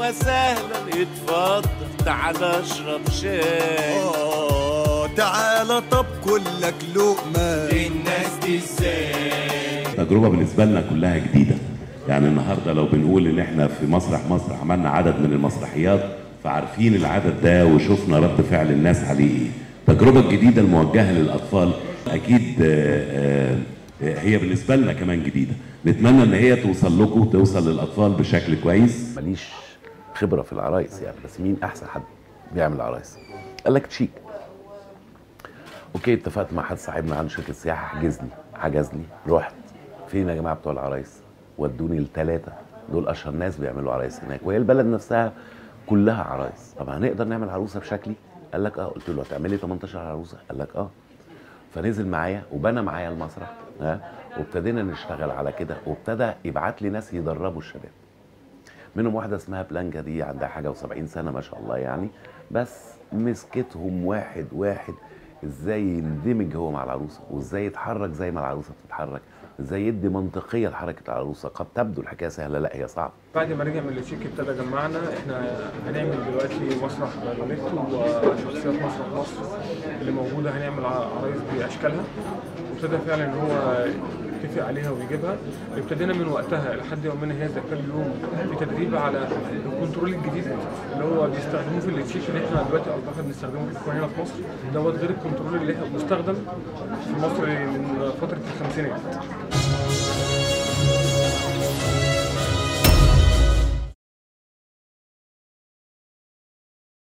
وسهلا اتفضل تعال اشرب شاي آه تعالى طب كلك لقمة الناس دي ازاي تجربه بالنسبه لنا كلها جديده يعني النهارده لو بنقول ان احنا في مسرح مصر عملنا عدد من المسرحيات فعارفين العدد ده وشفنا رد فعل الناس عليه ايه التجربه الجديده الموجهه للاطفال اكيد آه، آه، هي بالنسبه لنا كمان جديده نتمنى ان هي توصل لكم وتوصل للاطفال بشكل كويس ماليش خبره في العرايس يعني بس مين احسن حد بيعمل عرايس قال لك تشيك اوكي اتفقت مع حد صاحبنا عنده شركه سياحه حجزني حجزني رحت فين يا جماعه بتوع العرايس ودوني الثلاثه دول اشهر ناس بيعملوا عرايس هناك وهي البلد نفسها كلها عرايس طب هنقدر نعمل عروسه بشكلي قال لك اه قلت له هتعملي 18 عروسه قال لك اه فنزل معايا وبنى معايا المسرح ها وابتدينا نشتغل على كده وابتدى يبعت لي ناس يدربوا الشباب منهم واحده اسمها بلانكا دي عندها حاجه و70 سنه ما شاء الله يعني بس مسكتهم واحد واحد ازاي يندمج هو مع العروسه وازاي يتحرك زي ما العروسه بتتحرك ازاي يدي منطقيه لحركه العروسه قد تبدو الحكايه سهله لا هي صعبه بعد ما رجع من التشيك ابتدى جمعنا احنا هنعمل دلوقتي مسرح ماريونيت وشخصيات مسرح مصر اللي موجوده هنعمل ع- عرايس باشكالها وابتدى فعلا ان هو يتفق عليها ويجيبها ابتدينا من وقتها لحد يومنا هذا كل يوم في تدريب على الكنترول الجديد اللي هو بيستخدموه في التشيك اللي احنا دلوقتي اعتقد بنستخدمه في هنا في مصر دوت غير الكنترول اللي احنا بنستخدم في مصر من فتره الخمسينات